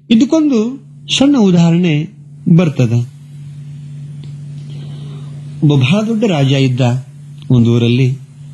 ಇದಕ್ಕೊಂದು ಸಣ್ಣ ಉದಾಹರಣೆ ಬರ್ತದ ಒಬ್ಬ ಬಹಳ ದೊಡ್ಡ ರಾಜ ಇದ್ದ ಒಂದು ಊರಲ್ಲಿ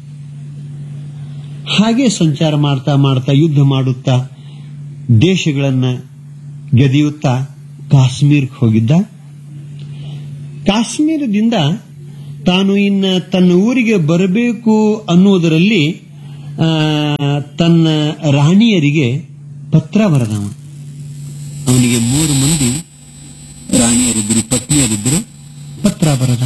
ಹಾಗೆ ಸಂಚಾರ ಮಾಡ್ತಾ ಮಾಡ್ತಾ ಯುದ್ಧ ಮಾಡುತ್ತಾ ದೇಶಗಳನ್ನ ಗೆದಿಯುತ್ತಾ ಕಾಶ್ಮೀರಕ್ಕೆ ಹೋಗಿದ್ದ ಕಾಶ್ಮೀರದಿಂದ ತಾನು ಇನ್ನ ತನ್ನ ಊರಿಗೆ ಬರಬೇಕು ಅನ್ನುವುದರಲ್ಲಿ ಆ, ತನ್ನ ರಾಣಿಯರಿಗೆ ಪತ್ರ ಬರೆದವ ಅವನಿಗೆ ಮೂರು ಮಂದಿ ರಾಣಿಯರಿದ್ರು ಪತ್ನಿಯರಿದ್ರು ಪತ್ರ ಬರದ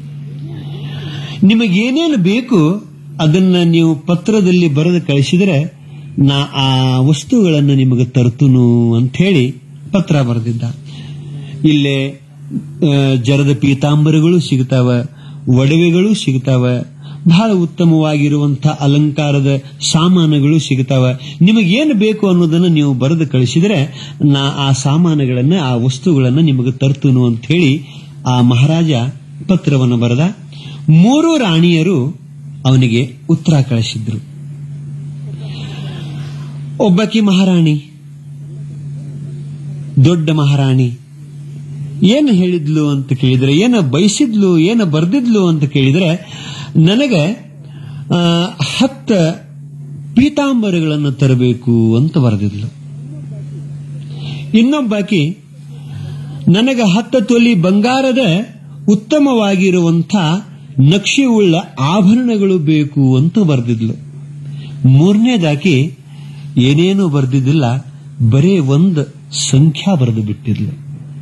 ನಿಮಗೇನೇನು ಬೇಕು ಅದನ್ನ ನೀವು ಪತ್ರದಲ್ಲಿ ಬರೆದು ಕಳಿಸಿದರೆ ನಾ ಆ ವಸ್ತುಗಳನ್ನು ನಿಮಗೆ ತರ್ತುನು ಅಂತ ಹೇಳಿ ಪತ್ರ ಬರೆದಿದ್ದ ಇಲ್ಲೇ ಆ, ಜರದ ಪೀತಾಂಬರಗಳು ಸಿಗ್ತಾವ ಒಡವೆಗಳು ಸಿಗ್ತಾವ ಬಹಳ ಉತ್ತಮವಾಗಿರುವಂತಹ ಅಲಂಕಾರದ ಸಾಮಾನುಗಳು ಸಿಗ್ತಾವ ನಿಮಗೇನು ಬೇಕು ಅನ್ನೋದನ್ನ ನೀವು ಬರೆದು ಕಳಿಸಿದರೆ ನಾ ಆ ಸಾಮಾನುಗಳನ್ನ ಆ ವಸ್ತುಗಳನ್ನ ನಿಮಗೆ ತರ್ತುನು ಅಂತ ಹೇಳಿ ಆ ಮಹಾರಾಜ ಪತ್ರವನ್ನು ಬರೆದ ಮೂರು ರಾಣಿಯರು ಅವನಿಗೆ ಉತ್ತರ ಕಳಿಸಿದ್ರು ಒಬ್ಬಕಿ ಮಹಾರಾಣಿ ದೊಡ್ಡ ಮಹಾರಾಣಿ ಏನು ಹೇಳಿದ್ಲು ಅಂತ ಕೇಳಿದ್ರೆ ಏನ ಬಯಸಿದ್ಲು ಏನ ಬರ್ದಿದ್ಲು ಅಂತ ಕೇಳಿದ್ರೆ ನನಗೆ ಆ, ಹತ್ತ ಪೀತಾಂಬರಗಳನ್ನು ತರಬೇಕು ಅಂತ ಬರೆದಿದ್ಲು ಇನ್ನೊಬ್ಬಾಕಿ ನನಗೆ ಹತ್ತ ತೊಲಿ ಬಂಗಾರದ ಉತ್ತಮವಾಗಿರುವಂಥ ನಕ್ಷೆಯುಳ್ಳ ಆಭರಣಗಳು ಬೇಕು ಅಂತ ಬರೆದಿದ್ಲು ಮೂರನೇದಾಕಿ ಏನೇನೂ ಬರೆದಿದ್ದಿಲ್ಲ ಬರೇ ಒಂದು ಸಂಖ್ಯಾ ಬರೆದು ಬಿಟ್ಟಿದ್ಲು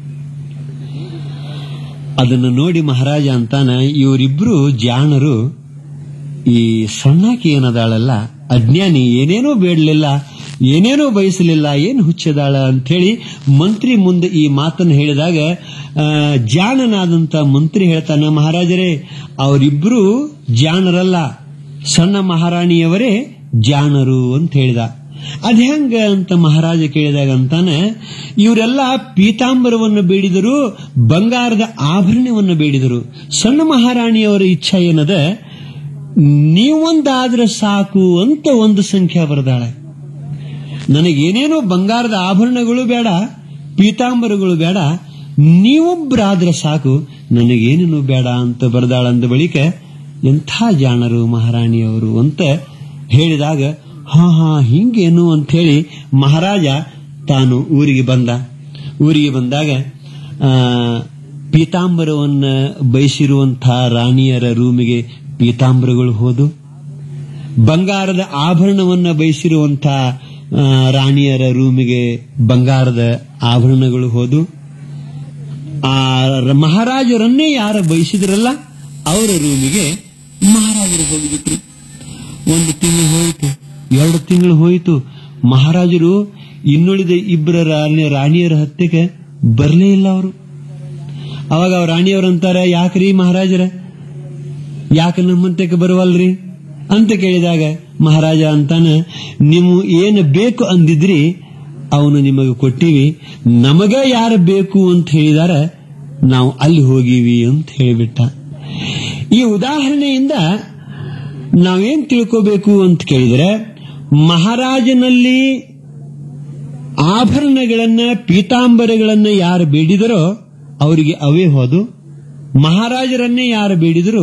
ಅದನ್ನು ನೋಡಿ ಮಹಾರಾಜ ಅಂತಾನ ಇವರಿಬ್ರು ಜಾಣರು ಈ ಸಣ್ಣಾಕಿ ಏನದಾಳಲ್ಲ ಅಜ್ಞಾನಿ ಏನೇನೋ ಬೇಡಲಿಲ್ಲ ಏನೇನೋ ಬಯಸಲಿಲ್ಲ ಏನು ಹುಚ್ಚದಾಳ ಅಂಥೇಳಿ ಮಂತ್ರಿ ಮುಂದೆ ಈ ಮಾತನ್ನು ಹೇಳಿದಾಗ ಆ, ಜಾಣನಾದಂತ ಮಂತ್ರಿ ಹೇಳ್ತಾನೆ ಮಹಾರಾಜರೇ ಅವರಿಬ್ರು ಜಾಣರಲ್ಲ ಸಣ್ಣ ಮಹಾರಾಣಿಯವರೇ ಜಾಣರು ಅಂತ ಹೇಳಿದ ಅದ್ ಹೆಂಗ ಅಂತ ಮಹಾರಾಜ ಕೇಳಿದಾಗ ಅಂತಾನೆ ಇವರೆಲ್ಲ ಪೀತಾಂಬರವನ್ನು ಬೇಡಿದರು ಬಂಗಾರದ ಆಭರಣವನ್ನು ಬೇಡಿದರು ಸಣ್ಣ ಮಹಾರಾಣಿಯವರ ಇಚ್ಛಾ ಏನದ ನೀವೊಂದಾದ್ರೆ ಸಾಕು ಅಂತ ಒಂದು ಸಂಖ್ಯೆ ಬರೆದಾಳೆ ನನಗೇನೇನೋ ಬಂಗಾರದ ಆಭರಣಗಳು ಬೇಡ ಪೀತಾಂಬರಗಳು ಬೇಡ ನೀವೊಬ್ಬರಾದ್ರೆ ಸಾಕು ನನಗೇನೇನು ಬೇಡ ಅಂತ ಬರೆದಾಳಂದ ಬಳಿಕ ಎಂಥ ಜಾಣರು ಮಹಾರಾಣಿಯವರು ಅಂತ ಹೇಳಿದಾಗ ಹಾ ಹಾ ಹಿಂಗೇನು ಅಂತ ಹೇಳಿ ಮಹಾರಾಜ ತಾನು ಊರಿಗೆ ಬಂದ ಊರಿಗೆ ಬಂದಾಗ ಆ, ಪೀತಾಂಬರವನ್ನ ಬಯಸಿರುವಂತಹ ರಾಣಿಯರ ರೂಮಿಗೆ ಪೀತಾಂಬರಗಳು ಹೋದು ಬಂಗಾರದ ಆಭರಣವನ್ನ ಬಯಸಿರುವಂತಹ ಆ, ರಾಣಿಯರ ರೂಮಿಗೆ ಬಂಗಾರದ ಆಭರಣಗಳು ಹೋದು ಆ ರ- ಮಹಾರಾಜರನ್ನೇ ಯಾರ ಬಯಸಿದ್ರಲ್ಲ ಅವರ ರೂಮಿಗೆ ಮಹಾರಾಜರು ಹೋಗಿಬಿಟ್ರು ಒಂದು ತಿಂಗಳು ಹೋಯಿತು ಎರಡು ತಿಂಗಳು ಹೋಯಿತು ಮಹಾರಾಜರು ಇನ್ನುಳಿದ ಇಬ್ಬರ ರಾಣಿ ರಾಣಿಯರ ಹತ್ಯೆಗೆ ಬರಲೇ ಇಲ್ಲ ಅವರು ಅವಾಗ ಅವ್ರ ರಾಣಿಯವರು ಅಂತಾರೆ ಯಾಕ್ರಿ ಮಹಾರಾಜರ ಯಾಕೆ ನಮ್ಮಂತಕ್ಕೆ ಬರುವಲ್ರಿ ಅಂತ ಕೇಳಿದಾಗ ಮಹಾರಾಜ ಅಂತಾನೆ ನೀವು ಏನು ಬೇಕು ಅಂದಿದ್ರಿ ಅವನು ನಿಮಗೆ ಕೊಟ್ಟಿವಿ ನಮಗ ಯಾರು ಬೇಕು ಅಂತ ಹೇಳಿದಾರ ನಾವು ಅಲ್ಲಿ ಹೋಗಿವಿ ಅಂತ ಹೇಳಿಬಿಟ್ಟ ಈ ಉದಾಹರಣೆಯಿಂದ ನಾವೇನ್ ತಿಳ್ಕೋಬೇಕು ಅಂತ ಕೇಳಿದ್ರೆ ಮಹಾರಾಜನಲ್ಲಿ ಆಭರಣಗಳನ್ನ ಪೀತಾಂಬರಗಳನ್ನ ಯಾರು ಬೇಡಿದರೋ ಅವರಿಗೆ ಅವೇ ಹೋದು ಮಹಾರಾಜರನ್ನೇ ಯಾರು ಬೇಡಿದರೋ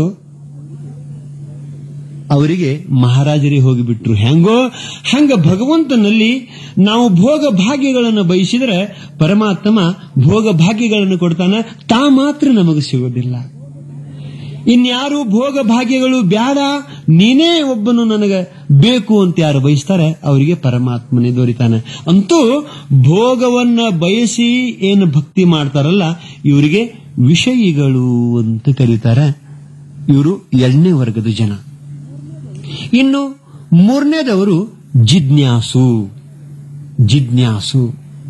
ಅವರಿಗೆ ಮಹಾರಾಜರೇ ಹೋಗಿಬಿಟ್ರು ಹೆಂಗೋ ಹಂಗ ಭಗವಂತನಲ್ಲಿ ನಾವು ಭೋಗ ಭಾಗ್ಯಗಳನ್ನು ಬಯಸಿದ್ರೆ ಪರಮಾತ್ಮ ಭೋಗ ಭಾಗ್ಯಗಳನ್ನು ಕೊಡ್ತಾನ ತಾ ಮಾತ್ರ ನಮಗೆ ಸಿಗೋದಿಲ್ಲ ಇನ್ಯಾರು ಭೋಗ ಭಾಗ್ಯಗಳು ಬ್ಯಾಡ ನೀನೇ ಒಬ್ಬನು ನನಗೆ ಬೇಕು ಅಂತ ಯಾರು ಬಯಸ್ತಾರೆ ಅವರಿಗೆ ಪರಮಾತ್ಮನೇ ದೊರಿತಾನೆ ಅಂತೂ ಭೋಗವನ್ನ ಬಯಸಿ ಏನು ಭಕ್ತಿ ಮಾಡ್ತಾರಲ್ಲ ಇವರಿಗೆ ವಿಷಯಿಗಳು ಅಂತ ಕರೀತಾರೆ ಇವರು ಎರಡನೇ ವರ್ಗದ ಜನ ಇನ್ನು ಮೂರನೇದವರು ಜಿಜ್ಞಾಸು ಜಿಜ್ಞಾಸು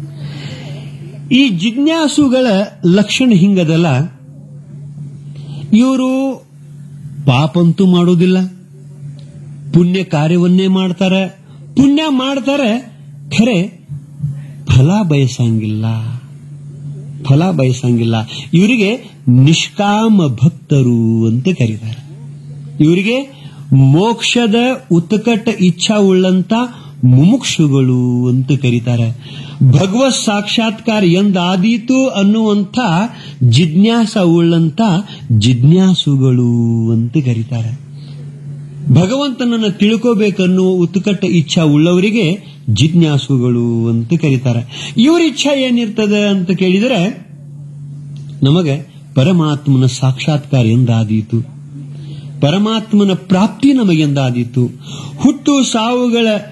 ಈ ಜಿಜ್ಞಾಸುಗಳ ಲಕ್ಷಣ ಹಿಂಗದಲ್ಲ ಇವರು ಪಾಪಂತೂ ಮಾಡೋದಿಲ್ಲ ಪುಣ್ಯ ಕಾರ್ಯವನ್ನೇ ಮಾಡ್ತಾರೆ ಪುಣ್ಯ ಮಾಡ್ತಾರೆ ಖರೆ ಫಲ ಬಯಸಂಗಿಲ್ಲ ಫಲ ಬಯಸಂಗಿಲ್ಲ ಇವರಿಗೆ ನಿಷ್ಕಾಮ ಭಕ್ತರು ಅಂತ ಕರೀತಾರೆ ಇವರಿಗೆ ಮೋಕ್ಷದ ಉತ್ಕಟ ಇಚ್ಛಾ ಉಳ್ಳಂತ ಮುಮುಕ್ಷುಗಳು ಅಂತ ಕರೀತಾರೆ ಭಗವತ್ ಸಾಕ್ಷಾತ್ಕಾರ ಎಂದಾದೀತು ಅನ್ನುವಂಥ ಜಿಜ್ಞಾಸ ಉಳ್ಳಂತ ಜಿಜ್ಞಾಸುಗಳು ಅಂತ ಕರೀತಾರೆ ಭಗವಂತನನ್ನ ತಿಳ್ಕೋಬೇಕನ್ನುವ ಉತ್ಕಟ ಇಚ್ಛಾ ಉಳ್ಳವರಿಗೆ ಜಿಜ್ಞಾಸುಗಳು ಅಂತ ಕರೀತಾರೆ ಇವ್ರ ಇಚ್ಛಾ ಏನಿರ್ತದೆ ಅಂತ ಕೇಳಿದರೆ ನಮಗೆ ಪರಮಾತ್ಮನ ಸಾಕ್ಷಾತ್ಕಾರ ಎಂದಾದೀತು ಪರಮಾತ್ಮನ ಪ್ರಾಪ್ತಿ ನಮಗೆಂದಾದೀತು ಹುಟ್ಟು ಸಾವುಗಳ